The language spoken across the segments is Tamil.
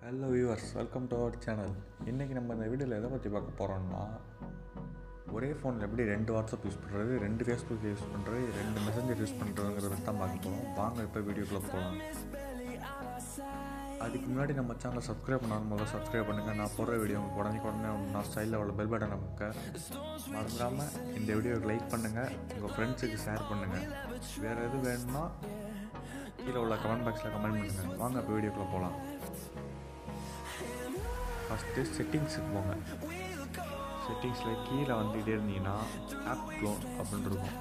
hello viewers welcome to our channel இன்றைக்கி நம்ம இந்த வீடியோவில் எதை பற்றி பார்க்க போகிறோம்னா ஒரே ஃபோனில் எப்படி ரெண்டு வாட்ஸ்அப் யூஸ் பண்ணுறது ரெண்டு ஃபேஸ்புக் யூஸ் பண்ணுறது ரெண்டு மெசஞ்சர் யூஸ் பண்ணுறதுங்கிறத பற்றி தான் பார்க்க போகிறோம் வாங்க இப்போ வீடியோக்குள்ளே போகலாம் அதுக்கு முன்னாடி நம்ம சேனலை சப்ஸ்கிரைப் பண்ணாலும் முதல்ல சப்ஸ்கிரைப் பண்ணுங்கள் நான் போடுற வீடியோ உங்களுக்கு உடனே உடனே நான் ஸ்டைலில் உள்ள பெல் பட்டன் நமக்கு மறந்துடாமல் இந்த வீடியோவுக்கு லைக் பண்ணுங்கள் உங்கள் ஃப்ரெண்ட்ஸுக்கு ஷேர் பண்ணுங்கள் வேறு எது வேணும்னா கீழே உள்ள கமெண்ட் பாக்ஸில் கமெண்ட் பண்ணுங்கள் வாங்க இப்போ வீடியோக்குள்ளே போகலாம் ஃபஸ்ட்டு செட்டிங்ஸுக்கு போங்க செட்டிங்ஸில் கீழே வந்துகிட்டே இருந்தீங்கன்னா ஆப் க்ளோன் அப்படின்னு இருக்கும்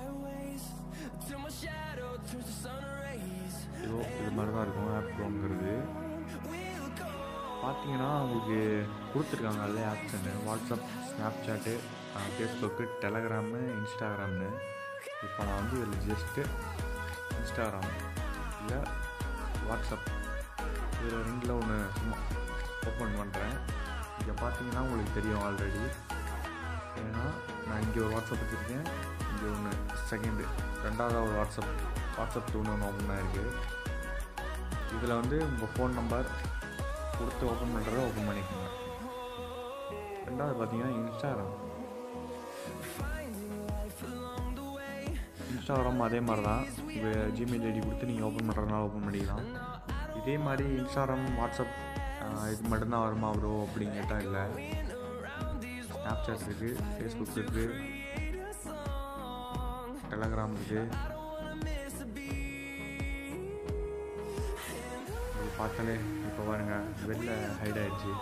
இதோ இது மாதிரி தான் இருக்கும் ஆப் க்ளோனுங்கிறது பார்த்தீங்கன்னா உங்களுக்கு கொடுத்துருக்காங்க அதில் option WhatsApp Snapchat Facebook Telegram இன்ஸ்டாகிராம்னு இப்போ நான் வந்து இதில் ஜஸ்ட்டு இன்ஸ்டாகிராம் இல்லை வாட்ஸ்அப் இதில் ரெண்டில் ஒன்று சும்மா ஓப்பன் பண்ணுறேன் இங்கே பார்த்தீங்கன்னா உங்களுக்கு தெரியும் ஆல்ரெடி ஏன்னா நான் இங்கே ஒரு வாட்ஸ்அப் வச்சுருக்கேன் இங்கே ஒன்று செகண்டு ரெண்டாவது ஒரு வாட்ஸ்அப் வாட்ஸ்அப் டூன்னு ஒன்று ஓப்பன் ஆகிருக்கு இதில் வந்து உங்கள் ஃபோன் நம்பர் கொடுத்து ஓப்பன் பண்ணுறத ஓப்பன் பண்ணிக்கோங்க ரெண்டாவது பார்த்தீங்கன்னா இன்ஸ்டாகிராம் இன்ஸ்டாகிராம் அதே மாதிரி தான் உங்கள் ஜிமெயில் ஐடி கொடுத்து நீங்கள் ஓப்பன் பண்ணுறதுனால ஓப்பன் பண்ணிக்கலாம் இதே மாதிரி இன்ஸ்டாகிராம் வாட்ஸ்அப் இது மட்டும்தான் வருமா ப்ரோ அப்படின்னு கேட்டால் இல்லை ஸ்னாப் சாட் இருக்குது ஃபேஸ்புக் இருக்குது டெலகிராம் இருக்குது உங்களுக்கு பார்த்தாலே இப்போ பாருங்க வெளில ஹைட் ஆயிடுச்சு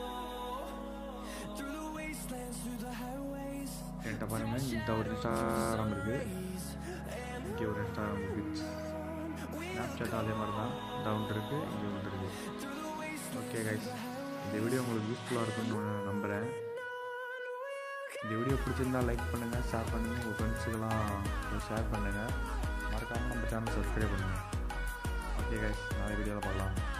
என்கிட்ட பாருங்கள் இந்த ஒரு இன்ஸ்டாகிராம் இருக்குது இங்கே ஒரு இன்ஸ்டாகிராம் இருக்குது ஸ்னாப் சாட் அதே மாதிரி தான் இந்த ஒன்று இருக்குது இங்கே ஒன்று இருக்குது ஓகே கைஸ் இந்த வீடியோ உங்களுக்கு யூஸ்ஃபுல்லாக இருக்கும்னு நான் நம்புகிறேன் இந்த வீடியோ பிடிச்சிருந்தா லைக் பண்ணுங்கள் ஷேர் பண்ணுங்கள் உங்கள் ஃப்ரெண்ட்ஸுக்கெல்லாம் ஷேர் பண்ணுங்கள் மறக்காமல் நம்ம சேனல் சப்ஸ்கிரைப் பண்ணுங்கள் ஓகே கைஸ் நாளை வீடியோவில் பார்க்கலாம்